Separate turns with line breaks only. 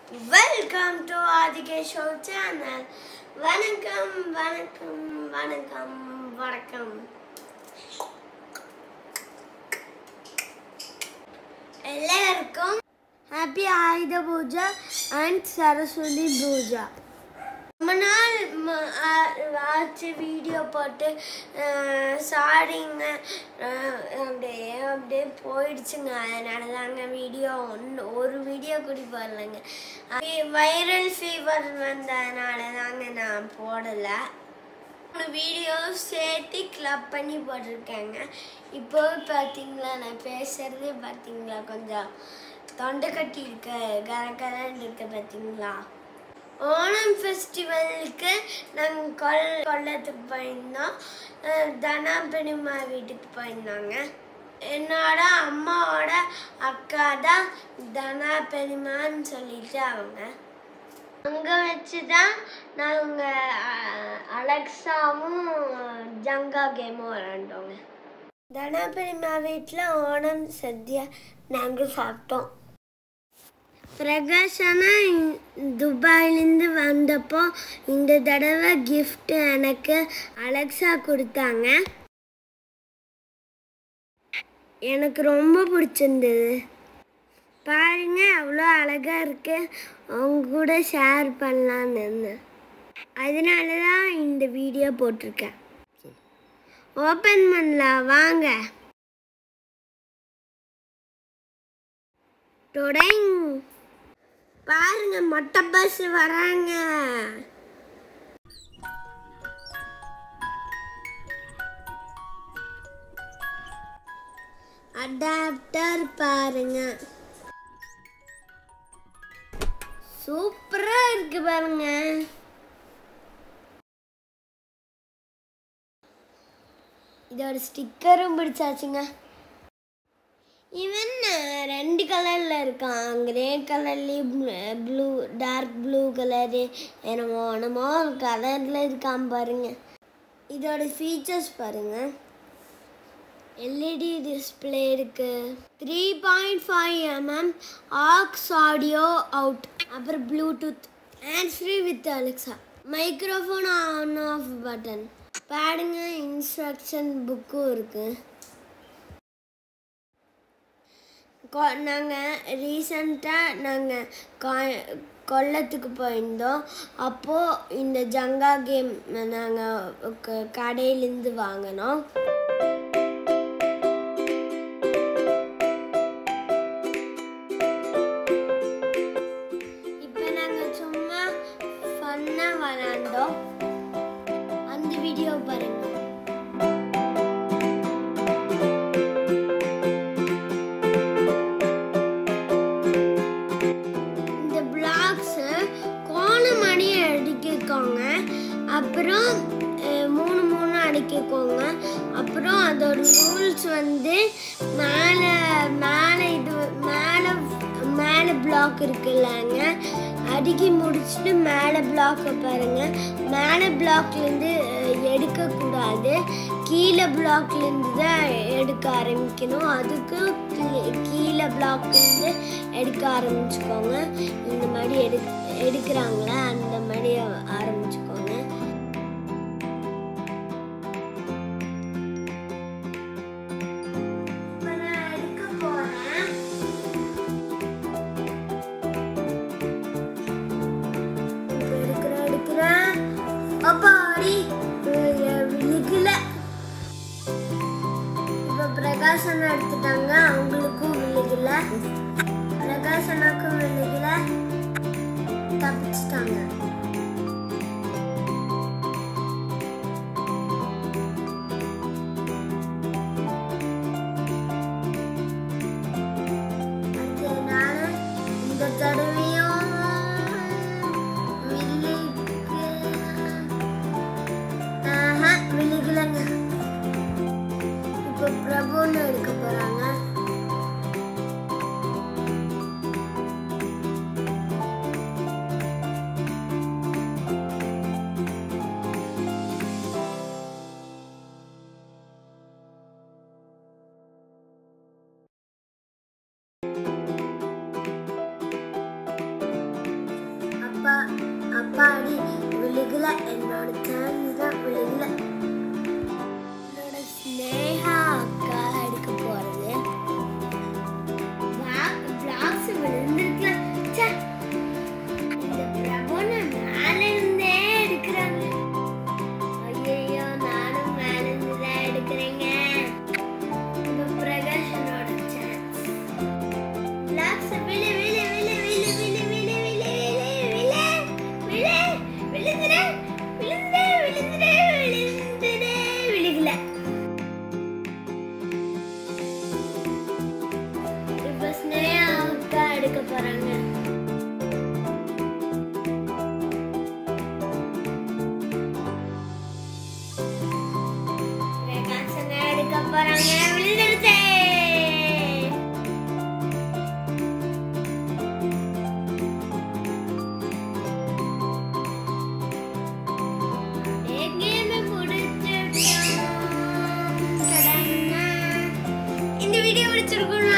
Welcome to ஆதிகே show channel வணக்கம் வணக்கம் வணக்கம் வணக்கம் எல்லாருக்கும் ஹாப்பி ஆயுத பூஜா அண்ட் சரஸ்வதி பூஜா ரொம்ப நாள் ம- ஆ- ஆச்சு வீடியோ போட்டு சாரிங்க அப்படியே அப்படியே போயிடுச்சுங்க அதனால தாங்க வீடியோ ஒன்று ஒரு வீடியோ கூட போடலைங்க வைரல் ஃபீவர் வந்ததுனால தாங்க நான் போடலை ஒரு வீடியோ சேர்த்து கிளப் பண்ணி போட்டிருக்கேங்க இப்போ பார்த்தீங்களா நான் பேசுறது பார்த்தீங்களா கொஞ்சம் தொண்டை கட்டி இருக்க கரகரன்னு இருக்க பார்த்தீங்களா ஓணம் ஃபெஸ்டிவலுக்கு நாங்கள் கொல் கொல்லத்துக்கு போயிருந்தோம் அஹ் தனா பெரியம்மா வீட்டுக்கு போயிருந்தோங்க என்னோட அம்மாவோட அக்கா தான் தனா பெரியம்மான்னு சொல்லிட்டு அவங்க அங்கே வச்சு தான் நாங்கள் அலெக்ஸாவும் ஜங்கா கேமும் விளாண்டோங்க தனா பெரியம்மா வீட்டில் ஓணம் சத்யா நாங்கள் சாப்பிட்டோம் பிரகாஷனா துபாயிலேருந்து வந்தப்போ இந்த தடவை gift எனக்கு அலெக்ஸா கொடுத்தாங்க எனக்கு ரொம்ப பிடிச்சிருந்தது பாருங்க அவ்வளோ அழகா இருக்கு அவங்க கூட ஷேர் பண்ணலான்னு இருந்தேன் அதனால தான் இந்த வீடியோ போட்டிருக்கேன் ஓப்பன் பண்ணலாம் வாங்க டொடைங் பாருங்க மொட்டை பஸ் வராங்க அடாப்டர் பாருங்க சூப்பரா இருக்கு பாருங்க இதோட ஸ்டிக்கரும் பிடிச்சாச்சுங்க இவன் ரெண்டு கலரில் இருக்கான் கிரே கலர்லேயும் ப்ளூ டார்க் ப்ளூ கலரு என்னமோ என்னமோ கலரில் இருக்கான் பாருங்க இதோட ஃபீச்சர்ஸ் பாருங்க எல்இடி டிஸ்பிளே இருக்கு three point five mm aux audio out அப்புறம் bluetooth hand free with Alexa microphone on off button பாடுங்க இன்ஸ்ட்ரக்ஷன் புக்கும் இருக்குது நாங்கள் ரீசண்டாக நாங்கள் கா கொல்லத்துக்கு போயிருந்தோம் அப்போது இந்த ஜங்கா கேம் நாங்கள் கடையிலேருந்து வாங்கினோம் இப்போ நாங்கள் சும்மா ஃபன்னாக விளாண்டோம் அந்த வீடியோ பாருங்க இந்த பிளாக்ஸ் கோணமணி அடிக்கிக்கோங்க அப்புறம் அஹ், மூணு மூணு அடிக்கிக்கோங்க அப்புறம் அதோட ரூல்ஸ் வந்து மேலே மேலே இது மேலே மேலே பிளாக் இருக்குல்லங்க அடுக்கி முடிச்சுட்டு மேலே பிளாக்கை பாருங்க மேலே பிளாக்லேருந்து எடுக்கக்கூடாது கீழே பிளாக்லேருந்து தான் எடுக்க ஆரம்பிக்கணும் அதுக்கு கீ- கீழே பிளாக்லேருந்து எடுக்க ஆரம்பிச்சுக்கோங்க இந்த மாதிரி எடு எடுக்கிறாங்களா அந்த மாதிரி ஆரம்பிச்சுக்கோங்க இப்ப நான் எடுக்க போறேன் இப்ப எடுக்கிறேன் எடுக்கிறேன் அப்பாடி விழுகல இப்ப பிரகாசன் எடுத்துட்டாங்க அவங்களுக்கும் விழுகல பிரகாசனாக்கும் விழுகல தப்பிச்சிட்டாங்க அதனால இந்த தடவையும் விழுகு ஆஹா விழுகலங்க இப்போ பிரபுன்னு எடுக்க போறாங்க என்னோட சான்ஸ் தான் விழுகல என்னோட ஸ்னேகா அக்கா எடுக்க போறது பிளாக்ஸ் விழுந்திருக்கலாம் ச்சே. இந்த பிரபுன மேல இருந்தே எடுக்கிறாங்க ஐயோ நானும் மேல இருந்து தான் எடுக்கிறேங்க இப்ப பிரகாஷனோட சான்ஸ் பிளாக்ஸ் விழு விழு விழு விழு விழு விழு விழு விழு விழு விழு விழுந்துடு விழுந்துடு விழுந்துடு விழுந்துடு விழுகல இப்ப ஸ்னேகா அக்கா எடுக்க போறாங்க பிரகாசங்க எடுக்க போறாங்க விழுந்துருச்சே எங்கேயுமே முடிச்சிட்டோம். தடன்னா. இந்த வீடியோ பிடிச்சிருக்கும்னு